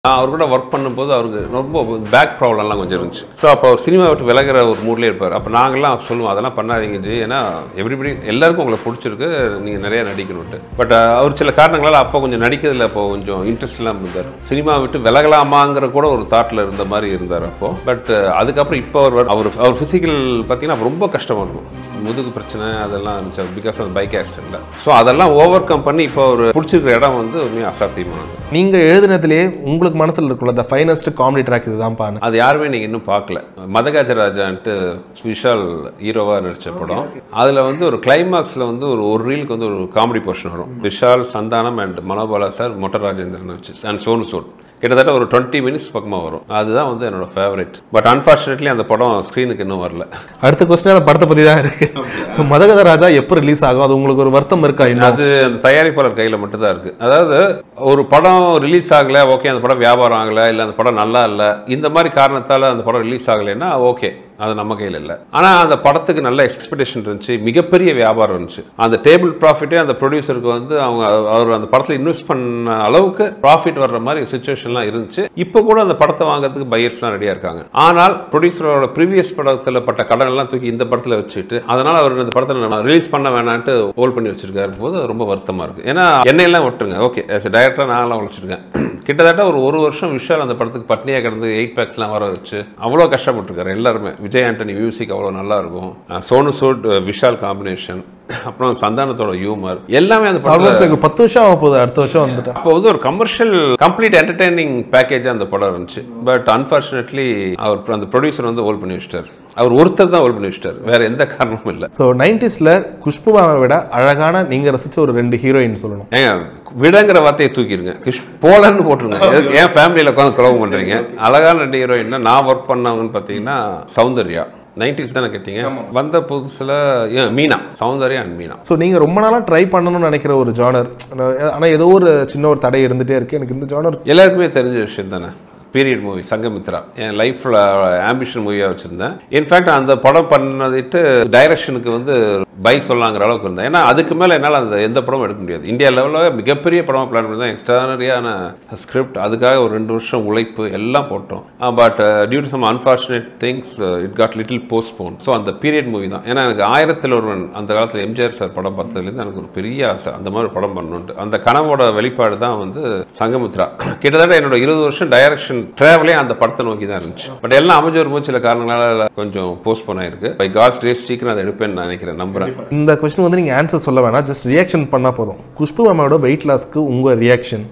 நான் அவர் கூட ஒர்க் பண்ணும்போது அவருக்கு ரொம்ப பேக் ப்ராப்ளம்லாம் கொஞ்சம் இருந்துச்சு ஸோ அப்போ அவர் சினிமா விட்டு விலகிற ஒரு மூட்லேயே இருப்பார் அப்போ நாங்கள்லாம் சொல்லுவோம் அதெல்லாம் பண்ணாதீங்க ஜி ஏன்னா எவ்ரிபடி எல்லாருக்கும் உங்களை பிடிச்சிருக்கு நீங்கள் நிறைய நடிக்கணும்ட்டு பட் அவர் சில காரணங்களால் அப்போ கொஞ்சம் நடிக்கிறதுல அப்போ கொஞ்சம் இன்ட்ரெஸ்ட் இல்லாமல் இருந்தார் சினிமா விட்டு விலகலாமாங்கிற கூட ஒரு தாட்டில் இருந்த மாதிரி இருந்தார் அப்போ பட் அதுக்கப்புறம் இப்போ அவர் அவர் அவர் ஃபிசிக்கல் பார்த்தீங்கன்னா ரொம்ப கஷ்டமாக இருக்கும் முதுகு பிரச்சனை அதெல்லாம் இருந்துச்சு பிகாஸ் ஆஃப் பைக் ஆக்சிடென்ட்ல ஸோ அதெல்லாம் ஓவர் கம் பண்ணி இப்போ அவர் பிடிச்சிருக்கிற இடம் வந்து உண்மையாக அசாத்தியமானது நீங்க எழுதினதுலேயே உங்களுக்கு மனசுல இருக்குள்ள த ஃபைனஸ்ட் காமெடி ட்ராக் இதுதான்ப்பான்னு அது யாருமே நீங்கள் இன்னும் பார்க்கல மதகாஜராஜான்ட்டு விஷால் ஹீரோவாக நடித்த படம் அதில் வந்து ஒரு கிளைமாக்ஸில் வந்து ஒரு ஒரு ரீலுக்கு வந்து ஒரு காமெடி போர்ஷன் வரும் விஷால் சந்தானம் அண்ட் மனோபாலா சார் மொட்ட ராஜேந்திரன் வச்சு அண்ட் சோனு சோட் கிட்டத்தட்ட ஒரு டுவெண்ட்டி மினிட்ஸ் பக்கமாக வரும் அதுதான் வந்து என்னோட ஃபேவரட் பட் அன்ஃபார்ச்சுனேட்லி அந்த படம் ஸ்க்ரீனுக்கு இன்னும் வரல அடுத்த கொஸ்டின் அந்த படத்தை பத்தி தான் இருக்கு ஸோ மதகத ராஜா எப்போ ரிலீஸ் ஆகும் அது உங்களுக்கு ஒரு வருத்தம் இருக்கா இன்னும் அது அந்த தயாரிப்பாளர் கையில் மட்டும்தான் இருக்குது அதாவது ஒரு படம் ரிலீஸ் ஆகலை ஓகே அந்த படம் வியாபாரம் ஆகலை இல்லை அந்த படம் நல்லா இல்லை இந்த மாதிரி காரணத்தால் அந்த படம் ரிலீஸ் ஆகலைன்னா ஓகே அது நம்ம கையில் இல்லை ஆனால் அந்த படத்துக்கு நல்ல எக்ஸ்பெக்டேஷன் இருந்துச்சு மிகப்பெரிய வியாபாரம் இருந்துச்சு அந்த டேபிள் ப்ராஃபிட்டே அந்த ப்ரொடியூசருக்கு வந்து அவங்க அவர் அந்த படத்தில் இன்வெஸ்ட் பண்ண அளவுக்கு ப்ராஃபிட் வர்ற மாதிரி சுச்சுவேஷன்லாம் இருந்துச்சு இப்போ கூட அந்த படத்தை வாங்குறதுக்கு பையர்ஸ்லாம் ரெடியாக இருக்காங்க ஆனால் ப்ரொடியூசரோட ப்ரீவியஸ் படத்தில் பட்ட கடன் எல்லாம் தூக்கி இந்த படத்தில் வச்சுட்டு அதனால் அவர் இந்த படத்தில் நம்ம ரிலீஸ் பண்ண வேணான்ட்டு ஹோல்ட் பண்ணி வச்சிருக்காரு போது அது ரொம்ப வருத்தமாக இருக்குது ஏன்னா என்னையெல்லாம் விட்டுருங்க ஓகே ஆஸ் டைரக்டராக நான்லாம் உழைச்சிருக்கேன் கிட்டத்தட்ட ஒரு ஒரு வருஷம் விஷால் அந்த படத்துக்கு பட்னியாக கிடந்து எயிட் பேக்ஸ்லாம் வர வச்சு அவ்வளோ கஷ்டப்பட்டிருக்காரு எல்லாருமே விஜய் ஆண்டனி மியூசிக் அவ்வளோ நல்லா இருக்கும் அஹ் சோனு சூட் அஹ் விஷால் காம்பினேஷன் அப்புறம் சந்தானத்தோட ஹியூமர் எல்லாமே அந்த படத்தில் ஆல்மோஸ்ட் எனக்கு பத்து வருஷம் ஆக போகுது அடுத்த வருஷம் வந்துட்டேன் அப்போ வந்து ஒரு கமர்ஷியல் கம்ப்ளீட் என்டர்டைனிங் பேக்கேஜ் அந்த படம் இருந்துச்சு பட் அன்ஃபார்ச்சுனேட்லி அவர் அந்த ப்ரொடியூசர் வந்து ஹோல்ட் பண்ணி வச்சிட்டார் அவர் ஒருத்தர் தான் ஹோல்ட் பண்ணி வச்சிட்டார் வேற எந்த காரணமும் இல்லை ஸோ நைன்டிஸில் குஷ்புமாவை விட அழகான நீங்க ரசிச்ச ஒரு ரெண்டு ஹீரோயின் சொல்லணும் ஏங்க விடங்கிற வார்த்தையை தூக்கிடுங்க கிஷ் போலன்னு போட்டுருங்க எதுக்கு ஏன் ஃபேமிலியில் உட்காந்து குழம்பு பண்ணுறீங்க அழகான ரெண்டு ஹீரோயின்னா நான் ஒர்க் பண்ணவங்கன்னு பார்த்தீங்கன்னா சௌந்தர்யா நைன்டிஸ் தானே கேட்டீங்க வந்த புதுசில் மீனா சௌந்தர்யா அண்ட் மீனா ஸோ நீங்கள் ரொம்ப நாளாக ட்ரை பண்ணணும்னு நினைக்கிற ஒரு ஜானர் ஆனால் ஏதோ ஒரு சின்ன ஒரு தடை இருந்துகிட்டே இருக்கு எனக்கு இந்த ஜானர் எல்லாருக்குமே தெரிஞ்ச விஷயம் தானே பீரியட் மூவி சங்கமித்ரா என் லைஃப்பில் ஆம்பிஷன் மூவியாக வச்சுருந்தேன் இன்ஃபேக்ட் அந்த படம் பண்ணதிட்டு டைரக்ஷனுக்கு வந்து பை சொல்லலாங்கிற அளவுக்கு இருந்தேன் ஏன்னா அதுக்கு மேலே என்னால் அந்த எந்த படமும் எடுக்க முடியாது இந்தியா லெவலில் மிகப்பெரிய படமாக பிளான் பண்ணி தான் எக்ஸ்ட்ரானரியான ஸ்கிரிப்ட் அதுக்காக ஒரு ரெண்டு வருஷம் உழைப்பு எல்லாம் போட்டோம் but due to some unfortunate things it got little postpone so அந்த பீரியட் மூவி தான் ஏன்னா எனக்கு ஆயிரத்தில் ஒருவன் அந்த காலத்தில் எம்ஜிஆர் சார் படம் பார்த்ததுலேருந்து எனக்கு ஒரு பெரிய ஆசை அந்த மாதிரி ஒரு படம் பண்ணணுன்ட்டு அந்த கனவோட வெளிப்பாடு தான் வந்து சங்கமித்ரா கிட்டத்தட்ட என்னோட இருபது வருஷம் டைரக்ஷன் ட்ராவலே அந்த படத்தை நோக்கி தான் இருந்துச்சு பட் எல்லாம் அமைஞ்ச வரும்போது சில காரணங்களால கொஞ்சம் போஸ்ட்போன் ஆயிருக்கு பை காட்ஸ் டேஸ் சீக்கிரம் அதை எடுப்பேன்னு நான் நினைக்கிறேன் நம்புறேன் இந்த கொஸ்டின் வந்து நீங்கள் ஆன்சர் சொல்ல வேணாம் ஜஸ்ட் ரியாக்ஷன் பண்ணால் போதும் குஷ்பு மேமோட வெயிட் லாஸ்க்கு உங்கள் ரியாக்ஷன்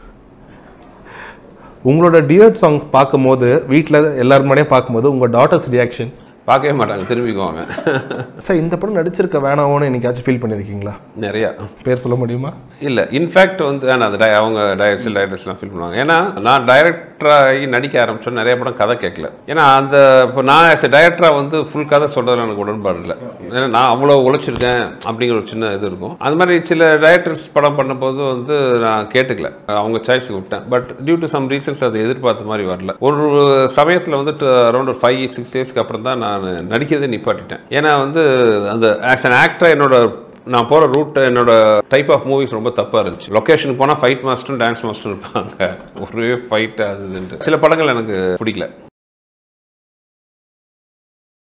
உங்களோட டியூட் சாங்ஸ் பார்க்கும்போது வீட்டில் எல்லாரும் முன்னாடியே பார்க்கும்போது உங்கள் டாட்டர்ஸ் ரியாக்ஷன் பார்க்கவே மாட்டாங்க திரும்பிக்குவாங்க சார் இந்த படம் நடிச்சிருக்க வேணாமோன்னு என்னைக்காச்சும் ஃபீல் பண்ணியிருக்கீங்களா நிறையா பேர் சொல்ல முடியுமா இல்லை இன்ஃபேக்ட் வந்து ஆனால் அந்த di- அவங்க டைரக்டர் டைரக்டர்ஸ்லாம் ஃபீல் பண்ணுவாங்க ஏன்னா நான் டைரக்டராகி நடிக்க ஆரம்பிச்சோம் நிறைய படம் கதை கேட்கல ஏன்னா அந்த இப்போ நான் ஆஸ் எ டைரக்டராக வந்து ஃபுல் கதை சொல்கிறதுல எனக்கு உடன்பாடு இல்லை ஏன்னா நான் அவ்வளோ உழைச்சிருக்கேன் அப்படிங்கிற ஒரு சின்ன இது இருக்கும் அது மாதிரி சில டைரக்டர்ஸ் படம் பண்ணும்போது வந்து நான் கேட்டுக்கல அவங்க சாய்ஸுக்கு விட்டேன் but due to some reasons அது எதிர்பார்த்த மாதிரி வரல ஒரு சமயத்தில் வந்துட்டு அரௌண்ட் ஒரு ஃபைவ் சிக்ஸ் இயர்ஸ்க்கு அப்புறம் தான் நான் நடிக்கிறதே நிப்பாட்டிட்டேன் ஏன்னா வந்து அந்த ஆஸ் அன் ஆக்டர் என்னோட நான் போகிற ரூட் என்னோட டைப் ஆஃப் மூவிஸ் ரொம்ப தப்பாக இருந்துச்சு லொக்கேஷனுக்கு போனால் ஃபைட் மாஸ்டரும் டான்ஸ் மாஸ்டரும் இருப்பாங்க ஒரே ஃபைட் அது இதுன்ட்டு சில படங்கள் எனக்கு பிடிக்கல